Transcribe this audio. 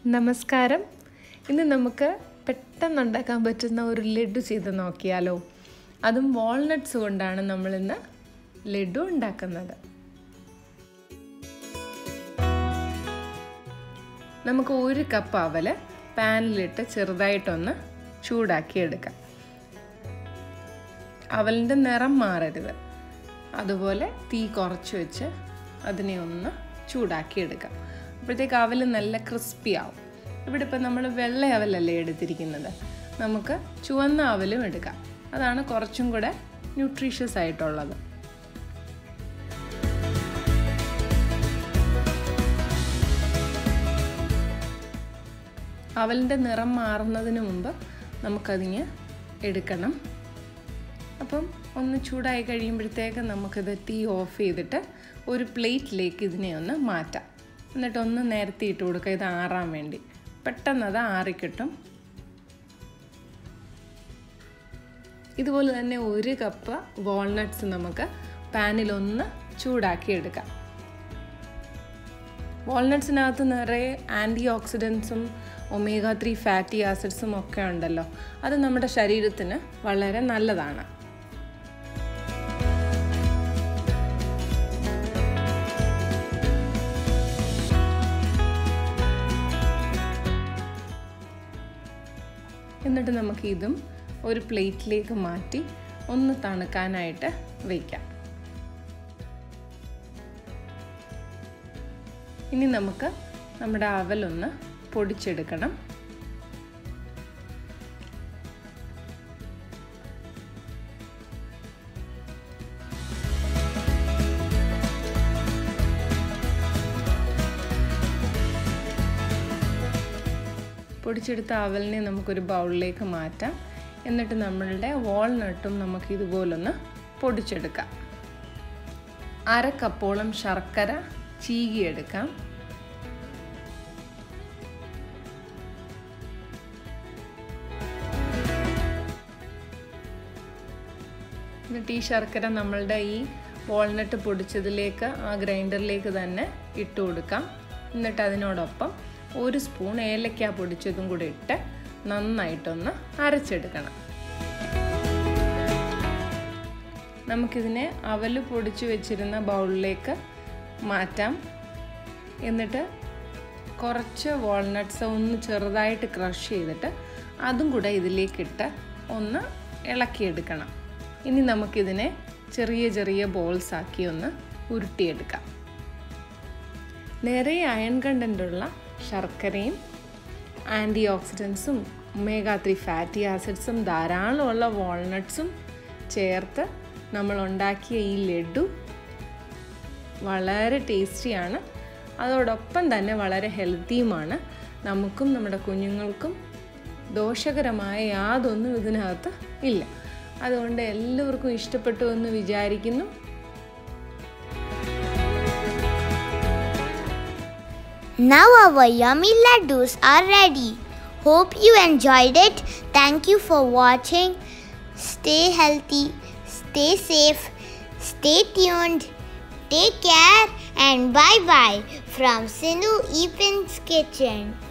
നമസ്കാരം ഇന്ന് നമുക്ക് പെട്ടെന്ന് ഉണ്ടാക്കാൻ പറ്റുന്ന ഒരു ലഡു ചെയ്ത് നോക്കിയാലോ അതും വാൾനട്ട്സ് കൊണ്ടാണ് നമ്മളിന്ന് ലഡു ഉണ്ടാക്കുന്നത് നമുക്ക് ഒരു കപ്പ് അവല് പാനിലിട്ട് ചെറുതായിട്ടൊന്ന് ചൂടാക്കി എടുക്കാം അവലിൻ്റെ നിറം മാറരുത് അതുപോലെ തീ കുറച്ച് വെച്ച് അതിനെ ഒന്ന് ചൂടാക്കി എടുക്കാം അപ്പോഴത്തേക്ക് അവൽ നല്ല ക്രിസ്പി ആവും ഇവിടെ ഇപ്പം നമ്മൾ വെള്ള അവലല്ലേ എടുത്തിരിക്കുന്നത് നമുക്ക് ചുവന്ന അവലും എടുക്കാം അതാണ് കുറച്ചും കൂടെ ന്യൂട്രീഷ്യസ് ആയിട്ടുള്ളത് അവലിൻ്റെ നിറം മാറുന്നതിന് മുമ്പ് നമുക്കതിന് എടുക്കണം അപ്പം ഒന്ന് ചൂടായി കഴിയുമ്പോഴത്തേക്ക് നമുക്കിത് തീ ഓഫ് ചെയ്തിട്ട് ഒരു പ്ലേറ്റിലേക്ക് ഇതിനെ ഒന്ന് മാറ്റാം എന്നിട്ട് ഒന്ന് നേരത്തെ ഇട്ട് കൊടുക്കുക ഇത് ആറാൻ വേണ്ടി പെട്ടെന്ന് അത് ആറിക്കിട്ടും ഇതുപോലെ തന്നെ ഒരു കപ്പ് വാൾനട്ട്സ് നമുക്ക് പാനിലൊന്ന് ചൂടാക്കി എടുക്കാം വാൾനട്ട്സിനകത്ത് നിറയെ ആൻറ്റി ഓക്സിഡൻസും ഒമേഗ ത്രീ ഫാറ്റി ആസിഡ്സും ഒക്കെ ഉണ്ടല്ലോ അത് നമ്മുടെ ശരീരത്തിന് വളരെ നല്ലതാണ് എന്നിട്ട് നമുക്ക് ഇതും ഒരു പ്ലേറ്റിലേക്ക് മാറ്റി ഒന്ന് തണുക്കാനായിട്ട് വയ്ക്കാം ഇനി നമുക്ക് നമ്മുടെ അവലൊന്ന് പൊടിച്ചെടുക്കണം പൊടിച്ചെടുത്ത അവലിനെ നമുക്കൊരു ബൗളിലേക്ക് മാറ്റാം എന്നിട്ട് നമ്മളുടെ വാൾനട്ടും നമുക്ക് ഇതുപോലൊന്ന് പൊടിച്ചെടുക്കാം അര കപ്പോളം ശർക്കര ചീകിയെടുക്കാം എന്നിട്ട് ഈ ശർക്കര നമ്മളുടെ ഈ വാൾനട്ട് പൊടിച്ചതിലേക്ക് ആ ഗ്രൈൻഡറിലേക്ക് തന്നെ ഇട്ട് കൊടുക്കാം എന്നിട്ട് അതിനോടൊപ്പം ഒരു സ്പൂൺ ഏലക്ക പൊടിച്ചതും കൂടി ഇട്ട് നന്നായിട്ടൊന്ന് അരച്ചെടുക്കണം നമുക്കിതിനെ അവൽ പൊടിച്ചു വെച്ചിരുന്ന ബൗളിലേക്ക് മാറ്റാം എന്നിട്ട് കുറച്ച് വാൾനട്ട്സ് ഒന്ന് ചെറുതായിട്ട് ക്രഷ് ചെയ്തിട്ട് അതും കൂടെ ഇതിലേക്കിട്ട് ഒന്ന് ഇളക്കിയെടുക്കണം ഇനി നമുക്കിതിനെ ചെറിയ ചെറിയ ബോൾസ് ആക്കി ഒന്ന് ഉരുട്ടിയെടുക്കാം നിറയെ അയൺ കണ്ടൻ്റുള്ള ശർക്കരയും ആൻറ്റി ഓക്സിഡൻസും ഒമേഗ ത്രീ ഫാറ്റി ആസിഡ്സും ധാരാളമുള്ള വാൾനട്ട്സും ചേർത്ത് നമ്മൾ ഉണ്ടാക്കിയ ഈ ലഡു വളരെ ടേസ്റ്റിയാണ് അതോടൊപ്പം തന്നെ വളരെ ഹെൽത്തിയുമാണ് നമുക്കും നമ്മുടെ കുഞ്ഞുങ്ങൾക്കും ദോഷകരമായ യാതൊന്നും ഇതിനകത്ത് ഇല്ല അതുകൊണ്ട് എല്ലാവർക്കും ഇഷ്ടപ്പെട്ടു എന്ന് വിചാരിക്കുന്നു Now our yummy laddus are ready. Hope you enjoyed it. Thank you for watching. Stay healthy, stay safe, stay tuned. Take care and bye bye from Sindhu Epin's Kitchen.